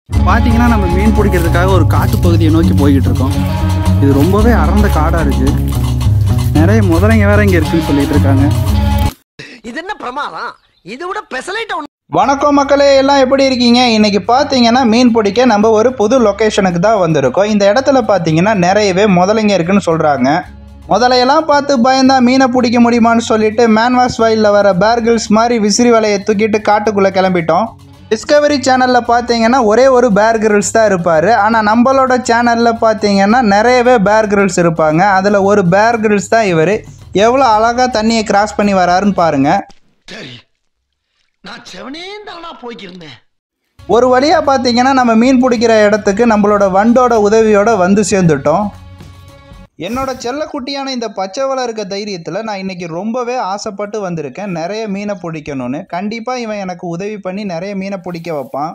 பார்த்தீங்கன்னா நம்ம மீன் பிடிக்கிறதுக்காக ஒரு காட்டு பகுதியை நோக்கி போய்கிட்டு இருக்கோம் இது ரொம்பவே அடர்ந்த காடாக இருக்குது நிறைய முதலைங்க வேற இங்கே இருக்குன்னு சொல்லிட்டு இருக்காங்க இது என்ன பிரமாதம் இது விட பெசலைட் வணக்கம் மக்களே எல்லாம் எப்படி இருக்கீங்க இன்னைக்கு பார்த்தீங்கன்னா மீன் பிடிக்க நம்ம ஒரு புது லொக்கேஷனுக்கு தான் வந்திருக்கோம் இந்த இடத்துல பார்த்தீங்கன்னா நிறையவே முதலைங்க இருக்குன்னு சொல்கிறாங்க முதலையெல்லாம் பார்த்து பயந்தா மீனை பிடிக்க முடியுமான்னு சொல்லிட்டு மேன்வாஸ் வயலில் வர பேர்கில்ஸ் மாதிரி விசிறி வலையை தூக்கிட்டு காட்டுக்குள்ளே கிளம்பிட்டோம் டிஸ்கவரி சேனலில் பார்த்தீங்கன்னா ஒரே ஒரு பேர் கிரில்ஸ் தான் இருப்பார் ஆனால் நம்மளோட சேனலில் பார்த்தீங்கன்னா நிறையவே பேர் கிரில்ஸ் இருப்பாங்க அதில் ஒரு பேர் கிரில்ஸ் தான் இவர் எவ்வளோ அழகாக தண்ணியை கிராஸ் பண்ணி வராருன்னு பாருங்கள் சரி நான் செவனே தானா போய்க்கிருந்தேன் ஒரு வழியாக பார்த்தீங்கன்னா நம்ம மீன் பிடிக்கிற இடத்துக்கு நம்மளோட வண்டோட உதவியோட வந்து சேர்ந்துட்டோம் என்னோட செல்லக்குட்டியான இந்த பச்சை வலை இருக்க தைரியத்தில் நான் இன்னைக்கு ரொம்பவே ஆசைப்பட்டு வந்திருக்கேன் நிறைய மீனை பிடிக்கணும்னு கண்டிப்பாக இவன் எனக்கு உதவி பண்ணி நிறைய மீனை பிடிக்க வைப்பான்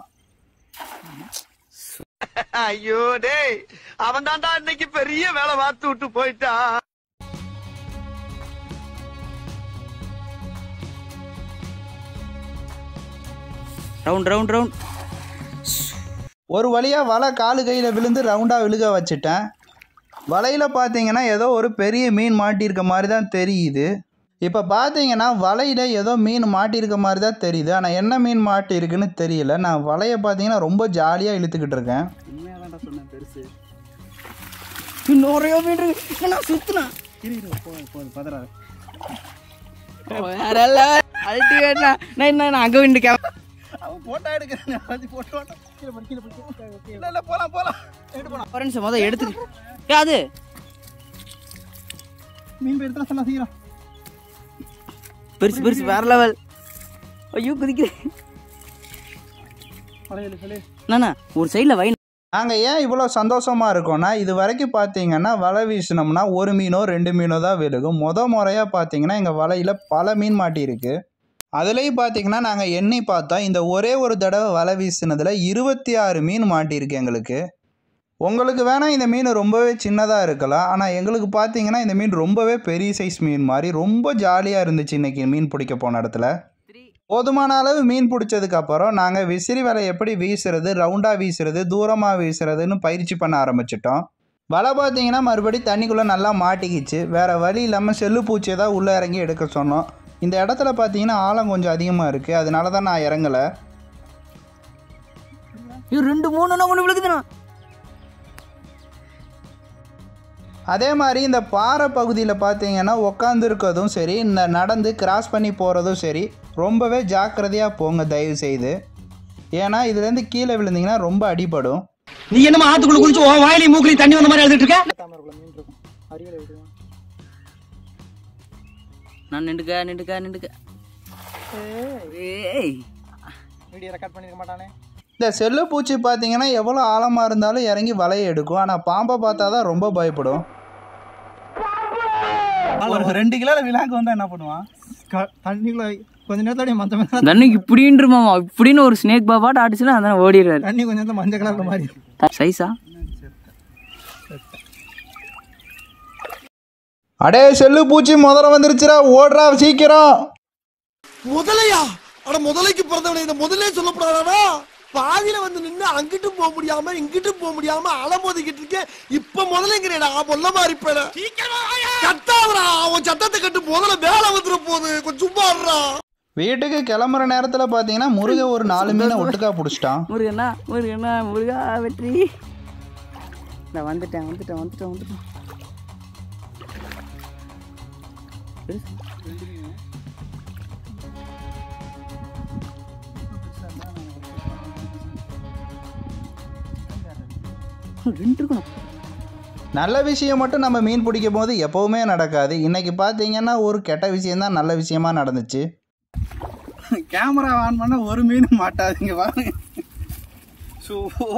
ஐயோ டேய் அவன் தான்டா இன்னைக்கு பெரிய வேலை பார்த்து விட்டு போயிட்டான் ரவுண்ட் ரவுண்ட் ரவுண்ட் ஒரு வழியாக வலை காலு கையில் விழுந்து ரவுண்டாக விழுக வச்சுட்டேன் வலையில் பார்த்தீங்கன்னா ஏதோ ஒரு பெரிய மீன் மாட்டியிருக்க மாதிரி தான் தெரியுது இப்போ பார்த்தீங்கன்னா வலையில் ஏதோ மீன் மாட்டியிருக்க மாதிரி தான் தெரியுது ஆனால் என்ன மீன் மாட்டியிருக்குன்னு தெரியல நான் வலையை பார்த்தீங்கன்னா ரொம்ப ஜாலியாக இழுத்துக்கிட்டு இருக்கேன் உண்மையாக தான் சொன்னேன் பெருசு நிறைய மீன் இருக்கு நான் சுத்தினேன் இரு இரு போதும் போதும் பதறாது வேற அல்டிவேட்னா நான் என்ன நான் அங்கே விண்டு கேமரா அவன் போட்டோ எடுக்கிறேன் அது போட்டோ கீழே போடு, கீழே போடு. இல்லை இல்லை போகலாம் போகலாம் எடுத்து போகலாம் ஃப்ரெண்ட்ஸ் மொதல் எடுத்துட்டு ஏ அது மீன் போய் எடுத்துலாம் சொன்னா சீக்கிரம் பெருசு பெருசு வேற லெவல் ஐயோ குதிக்கிறேன் நானா ஒரு சைடில் வை நாங்கள் ஏன் இவ்வளோ சந்தோஷமாக இருக்கோம்னா இது வரைக்கும் பார்த்தீங்கன்னா வலை வீசினோம்னா ஒரு மீனோ ரெண்டு மீனோ தான் விழுகும் முத முறையாக பார்த்தீங்கன்னா எங்கள் வலையில் பல மீன் மாட்டியிருக்கு அதுலேயும் பார்த்தீங்கன்னா நாங்கள் எண்ணி பார்த்தோம் இந்த ஒரே ஒரு தடவை வலை வீசினதில் இருபத்தி ஆறு மீன் மாட்டியிருக்கு எங்களுக்கு உங்களுக்கு வேணால் இந்த மீன் ரொம்பவே சின்னதாக இருக்கலாம் ஆனால் எங்களுக்கு பார்த்தீங்கன்னா இந்த மீன் ரொம்பவே பெரிய சைஸ் மீன் மாதிரி ரொம்ப ஜாலியாக இருந்துச்சு இன்றைக்கி மீன் பிடிக்க போன இடத்துல போதுமான அளவு மீன் பிடிச்சதுக்கு அப்புறம் நாங்கள் விசிறி வலை எப்படி வீசுறது ரவுண்டாக வீசுறது தூரமாக வீசுறதுன்னு பயிற்சி பண்ண ஆரம்பிச்சிட்டோம் வலை பார்த்தீங்கன்னா மறுபடி தண்ணிக்குள்ளே நல்லா மாட்டிக்கிச்சு வேறு வழி இல்லாமல் செல்லு பூச்சியை தான் உள்ளே இறங்கி எடுக்க சொன்னோம் இந்த இடத்துல பார்த்தீங்கன்னா ஆழம் கொஞ்சம் அதிகமாக இருக்குது அதனால தான் நான் இறங்கலை ஐயோ ரெண்டு மூணு ஒன்று விழுகுதுண்ணா அதே மாதிரி இந்த பாறை பகுதியில் பார்த்தீங்கன்னா உட்காந்துருக்கதும் சரி இந்த நடந்து கிராஸ் பண்ணி போகிறதும் சரி ரொம்பவே ஜாக்கிரதையாக போங்க தயவு செய்து ஏன்னா இதுலேருந்து கீழே விழுந்தீங்கன்னா ரொம்ப அடிபடும் நீ என்னமா ஆத்துக்குள்ள குளிச்சு உன் வாயிலையும் மூக்கிலையும் தண்ணி வந்த மாதிரி எழுதிட்டு இருக்க நான் நின்றுக்க நின்றுக்க நின்றுக்க ஏய் வீடியோ ரெக்கார்ட் பண்ணிருக்க மாட்டானே இந்த செல்லு பூச்சி பார்த்தீங்கன்னா எவ்வளோ ஆழமாக இருந்தாலும் இறங்கி வலையை எடுக்கும் ஆனால் பாம்பை பார்த்தா தான் ரொம்ப பயப்படும் ஒரு ரெண்டு கிலோவில் விழாக்கு வந்தால் என்ன பண்ணுவான் தண்ணிக்குள்ள கொஞ்ச நேரத்தோட மஞ்சள் தண்ணிக்கு இப்படின்றுமாமா இப்படின்னு ஒரு ஸ்னேக் பாபாட் ஆடிச்சுன்னா அதான் ஓடிடுறாரு தண்ணி கொஞ்சம் நேரத்தில் மஞ்சள் கலர் மாதிரி சைஸா அடே செல்லு பூச்சி முதல்ல வந்துருச்சுடா ஓடுறா சீக்கிரம் முதலையா அட முதலைக்கு பிறந்தவனை இந்த முதலே சொல்லப்படாதா பாதியில வந்து நின்னு அங்கிட்டும் போக முடியாம இங்கிட்டும் போக முடியாம அலமோதிக்கிட்டு இருக்கேன் இப்ப முதலைங்கிறேடா பொல்ல மாதிரி போயிட கத்தாதடா அவன் சத்தத்தை கட்டு முதல்ல வேலை வந்துட போகுது கொஞ்சம் சும்மா இருடா. வீட்டுக்கு கிளம்புற நேரத்தில் பார்த்தீங்கன்னா முருக ஒரு நாலு மீனை ஒட்டுக்கா பிடிச்சிட்டான் முருகண்ணா முருகண்ணா முருகா வெற்றி நான் வந்துட்டேன் வந்துட்டேன் வந்துட்டேன் வந்துட்டேன் ரெண்டு இருக்கணும் நல்ல விஷயம் மட்டும் நம்ம மீன் பிடிக்கும் போது எப்போவுமே நடக்காது இன்னைக்கு பார்த்தீங்கன்னா ஒரு கெட்ட விஷயம்தான் நல்ல விஷயமா நடந்துச்சு கேமரா ஆன் பண்ண ஒரு மீன் மாட்டாதீங்க பாருங்க ஸோ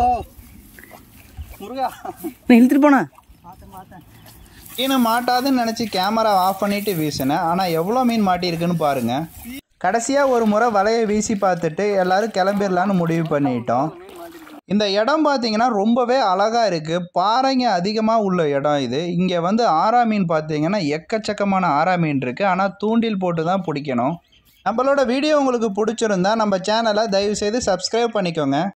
முருகா நான் இழுத்துட்டு போனா மீன் மாட்டாதுன்னு நினச்சி கேமரா ஆஃப் பண்ணிட்டு வீசினேன் ஆனால் எவ்வளோ மீன் மாட்டியிருக்குன்னு பாருங்க கடைசியாக ஒரு முறை வலையை வீசி பார்த்துட்டு எல்லாரும் கிளம்பிடலான்னு முடிவு பண்ணிட்டோம் இந்த இடம் பார்த்தீங்கன்னா ரொம்பவே அழகாக இருக்குது பாறைங்க அதிகமாக உள்ள இடம் இது இங்கே வந்து ஆரா மீன் பார்த்தீங்கன்னா எக்கச்சக்கமான ஆரா மீன் இருக்குது ஆனால் தூண்டில் போட்டு தான் பிடிக்கணும் நம்மளோட வீடியோ உங்களுக்கு பிடிச்சிருந்தா நம்ம சேனலை தயவுசெய்து சப்ஸ்கிரைப் பண்ணிக்கோங்க